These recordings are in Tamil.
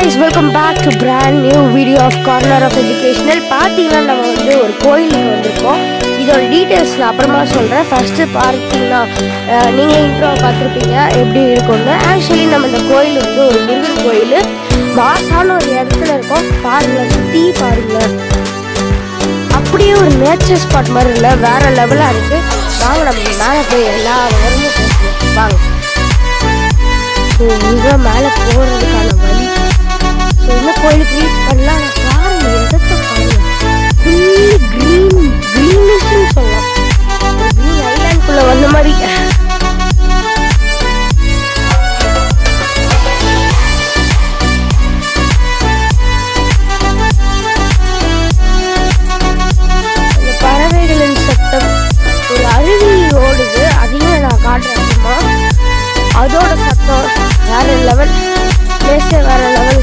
Guys welcome back to brand new video of corner of educational பார்த்தீங்கன்னா நம்ம வந்து ஒரு கோயிலுக்கு வந்திருக்கோம் இதோட டீட்டெயில்ஸ் நான் அப்புறமா சொல்கிறேன் ஃபஸ்ட்டு பார்த்தீங்கன்னா அஹ், நீங்களே இன்ட்ரோ பார்த்துருப்பீங்க எப்படி இருக்கும்னு ஆக்சுவலி நம்ம இந்த கோயில் வந்து ஒரு முருகன் கோயில் மாசான ஒரு இடத்துல இருக்கோம் பாருங்களேன் சுற்றி பாருங்களேன் அப்படியே ஒரு நேச்சர் ஸ்பாட் மாதிரி இல்லை வேற லெவலாக இருக்குது வாங்க நம்ம மேலே போய் எல்லா விவரமும் பேசுவோம் வாங்க ஸோ இங்கே மேலே போகிறதுக்கான வழி ஸோ இன்னும் கோயிலுக்கு ரீச் பண்ணலாம் நான் பாருங்க இடத்த பாருங்க ஃபுல்லி க்ரீன் க்ரீனிஷ்னு சொல்லலாம் ஒரு க்ரீன் ஐலாண்டுக்குள்ளே வந்த மாதிரி இந்த பறவைகளின் சத்தம் ஒரு அருவி ஓடுது அதையும் நான் காட்டுறேன் அப்புறமா. அதோட சத்தம் வேற லெவல் பிளேஸே வேற லெவல்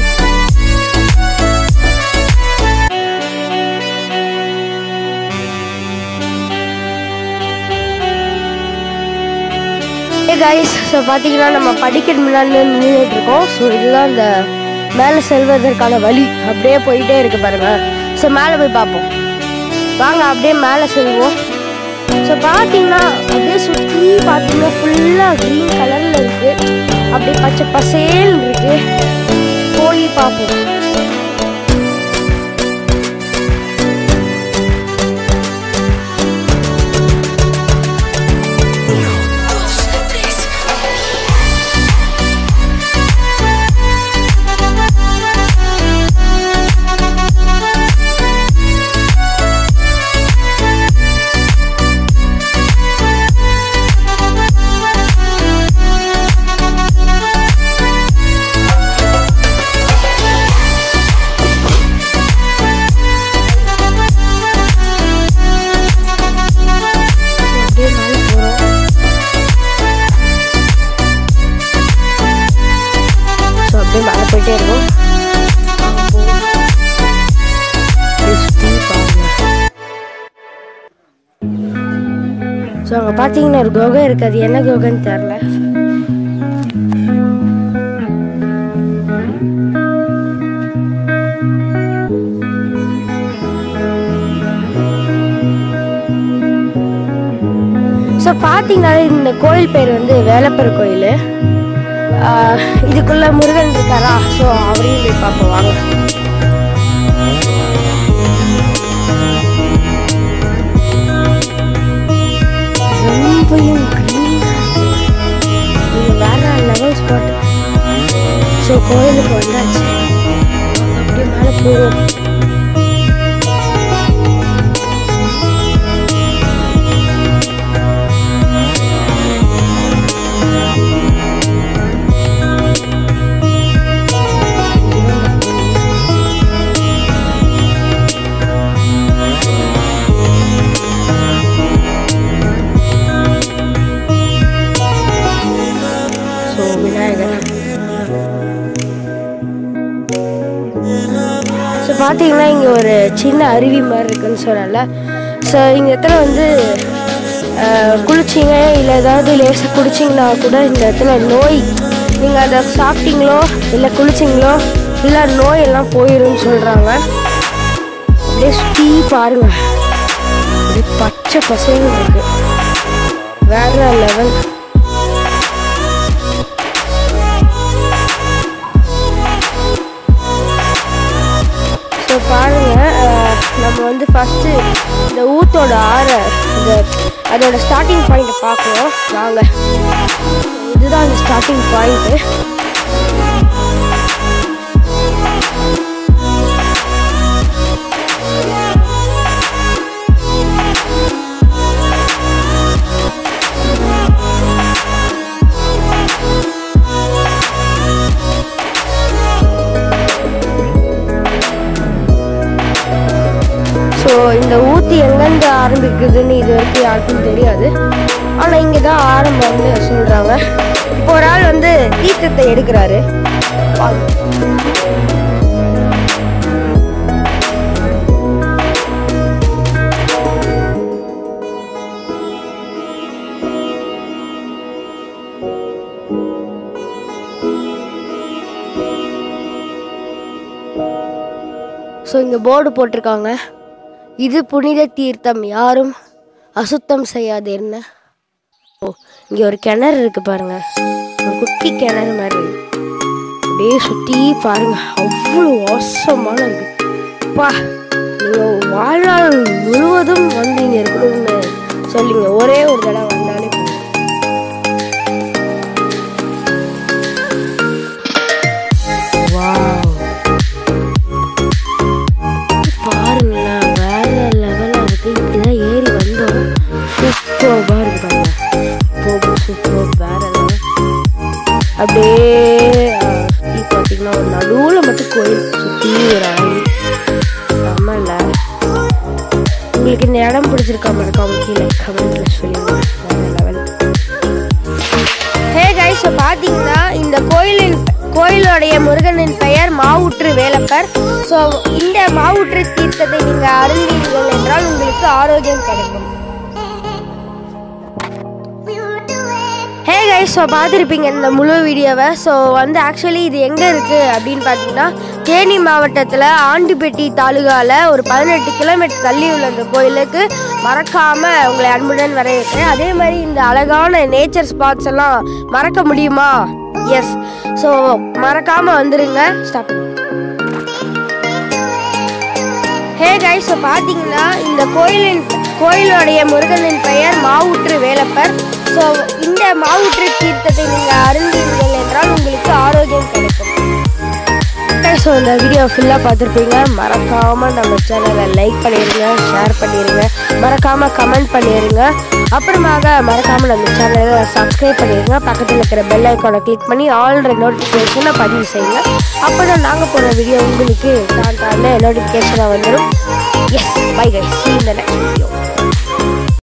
கைஸ் ஸோ பார்த்தீங்கன்னா நம்ம படிக்கட்டு முன்னாடி நின்றுட்டு இருக்கோம் ஸோ இதுதான் இந்த மேலே செல்வதற்கான வழி அப்படியே போயிட்டே இருக்கு பாருங்க ஸோ மேலே போய் பார்ப்போம் வாங்க அப்படியே மேலே செல்வோம் ஸோ பார்த்தீங்கன்னா அப்படியே சுற்றி பார்த்தீங்கன்னா ஃபுல்லாக க்ரீன் கலரில் இருக்கு அப்படியே பச்சை பசேல்னு இருக்கு போய் பார்ப்போம் அப்படியே மேலே போகிறோம் ஸோ அப்படியே மேலே போயிட்டே இருக்கோம் வாங்க போவோம். அப்படியே சுற்றி பாருங்க ஸோ அங்கே பார்த்தீங்கன்னா ஒரு குகை இருக்குது அது என்ன குகைன்னு தெரில ஸோ பார்த்தீங்கன்னா இந்த கோயில் பேர் வந்து வேலப்பர் கோயில் ஆஹ் இதுக்குள்ள முருகன் இருக்காரா ஸோ அவரையும் போய் பார்ப்போம் வாங்க ரொம்பவும் green. இது வேற லெவல் ஸ்பாட் ஸோ கோயிலுக்கு வந்தாச்சு வாங்க அப்படியே மேலே போவோம் ஸோ விநாயகர் ஸோ பார்த்தீங்கன்னா இங்கே ஒரு சின்ன அருவி மாதிரி இருக்குன்னு சொன்னல ஸோ இங்கே இடத்துல வந்து அஹ், குளிச்சிங்க இல்லை ஏதாவது லேசாக குடிச்சிங்கன்னா கூட இந்த இடத்துல நோய் நீங்கள் அதை சாப்பிட்டீங்களோ இல்லை குளிச்சிங்களோ இல்லை நோய் எல்லாம் போயிடும்னு சொல்கிறாங்க அப்படியே சுற்றி பாருங்க அப்படியே பச்சை பசங்க இருக்கு வேற லெவல் ஸோ பாருங்க அஹ், நம்ம வந்து ஃபஸ்ட்டு இந்த ஊத்தோட ஆறை இந்த அதோட ஸ்டார்டிங் பாயிண்ட்டை பார்க்கணும் வாங்க இதுதான் அந்த ஸ்டார்டிங் பாயிண்ட்டு ஸோ இந்த ஊத்தி எங்கேருந்து ஆரம்பிக்குதுன்னு இது வரைக்கும் யாருக்கும் தெரியாது ஆனால் இங்கே தான் ஆரம்பம்னு சொல்கிறாங்க இப்போ ஒரு ஆள் வந்து தீர்த்தத்தை எடுக்கிறாரு வாங்க. ஸோ இங்கே போர்டு போட்டிருக்காங்க இது புனித தீர்த்தம் யாரும் அசுத்தம் செய்யாது என்ன ஓ இங்கே ஒரு கிணறு இருக்கு பாருங்க ஒரு குட்டி கிணறு மாதிரி அப்படியே சுற்றி பாருங்க அவ்வளோ மோசமான இருக்கு பா நீங்கள் வாழ்நாள் முழுவதும் வந்து இங்கே இருக்கணும்னு சொல்லிங்க ஒரே ஒரு தடவை வந்தாலே போதும் வாவ் பாருங்களேன் வேற லெவலாக இருக்கு இப்படிதான் ஏறி வந்தோம் சூப்பராக இருக்கு பாருங்க போகும் சூப்பர் வேற லெவல் அப்படியே அஹ், சுத்தி பார்த்தீங்கன்னா ஒரு நடுவில் மட்டும் கோயில் சுற்றி ஒரு அணி செம்மல்ல உங்களுக்கு இந்த இடம் பிடிச்சிருக்கா மறக்காம கீழே கமெண்ட்ல சொல்லுங்க வேற லெவல் ஹே கைஸ் ஸோ பார்த்தீங்கன்னா இந்த கோயிலின் கோயிலுடைய முருகனின் பெயர் மாவுற்று வேலப்பர் ஸோ இந்த மாவுற்று தீர்த்தத்தை நீங்கள் அருந்தீர்கள் என்றால் உங்களுக்கு ஆரோக்கியம் கிடைக்கும் ஹே கைஸ் ஸோ பார்த்துருப்பீங்க இந்த முழு வீடியோவை ஸோ வந்து ஆக்சுவலி இது எங்கே இருக்குது அப்படின்னு பார்த்தீங்கன்னா தேனி மாவட்டத்தில் ஆண்டிப்பட்டி தாலுகாவில் ஒரு பதினெட்டு கிலோமீட்டர் தள்ளி உள்ள இந்த கோயிலுக்கு மறக்காமல் உங்களை அன்புடன் வரவேற்கிறேன் அதே மாதிரி இந்த அழகான நேச்சர் ஸ்பாட்ஸ் எல்லாம் மறக்க முடியுமா எஸ் ஸோ மறக்காமல் வந்துடுங்க ஸ்டாப் ஹே கைஸ் ஸோ பார்த்தீங்கன்னா இந்த கோயிலின் கோயிலுடைய முருகனின் பெயர் மாவுற்று வேலப்பர் ஸோ இந்த மாவுற்று தீர்த்தத்தை நீங்கள் அருந்தீர்கள் என்றால் உங்களுக்கு ஆரோக்கியம் கிடைக்கும் ஸோ இந்த வீடியோ ஃபுல்லாக பார்த்துருப்பீங்க மறக்காமல் நம்ம சேனலை லைக் பண்ணிடுங்க ஷேர் பண்ணிடுங்க மறக்காமல் கமெண்ட் பண்ணிடுங்க அப்புறமாக மறக்காமல் நம்ம சேனலை சப்ஸ்கிரைப் பண்ணிடுங்க பக்கத்தில் இருக்கிற பெல் ஐக்கானை கிளிக் பண்ணி ஆல்ரெடி நோட்டிஃபிகேஷனை பதிவு செய்யுங்க அப்போ தான் நாங்கள் போகிற வீடியோ உங்களுக்கு டான்டான நோட்டிஃபிகேஷனாக வந்துடும் yes bye guys see you in the next video